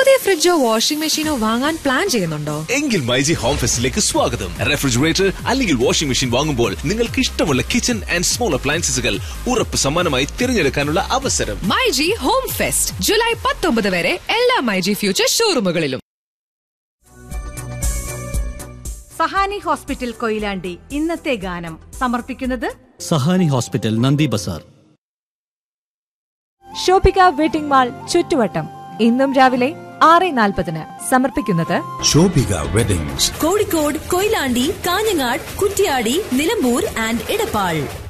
പുതിയ ഫ്രിഡ്ജോ വാഷിംഗ് മെഷീനോ വാങ്ങാൻ പ്ലാൻ ചെയ്യുന്നുണ്ടോ എങ്കിൽ മൈജി ഹോം ഫെസ്റ്റിലേക്ക് സ്വാഗതം റെഫ്രിജറേറ്റർ അല്ലെങ്കിൽ വാഷിംഗ് മെഷീൻ വാങ്ങുമ്പോൾ നിങ്ങൾക്ക് ഇഷ്ടമുള്ള കിച്ചൺ ആൻഡ് സ്മോൾ അപ്ലയൻസസുകൾ ഉറപ്പ് സമ്മാനമായി തിരഞ്ഞെടുക്കാനുള്ള അവസരം മൈജി ഹോം ഫെസ്റ്റ് ജൂലൈ പത്തൊമ്പത് വരെ എല്ലാ മൈജി ഫ്യൂച്ചർ ഷോറൂമുകളിലും സഹാനി ഹോസ്പിറ്റൽ കൊയിലാണ്ടി ഇന്നത്തെ ഗാനം സമർപ്പിക്കുന്നത് സഹാനി ഹോസ്പിറ്റൽ നന്ദി ബസാർ ഷോപ്പിക വെഡിംഗ് മാൾ ചുറ്റുവട്ടം ഇന്നും രാവിലെ ആറ് നാൽപ്പതിന് സമർപ്പിക്കുന്നത് ശോഭിക വെഡിങ്സ് കോഴിക്കോട് കൊയിലാണ്ടി കാഞ്ഞങ്ങാട് കുറ്റ്യാടി നിലമ്പൂർ ആൻഡ് ഇടപ്പാൾ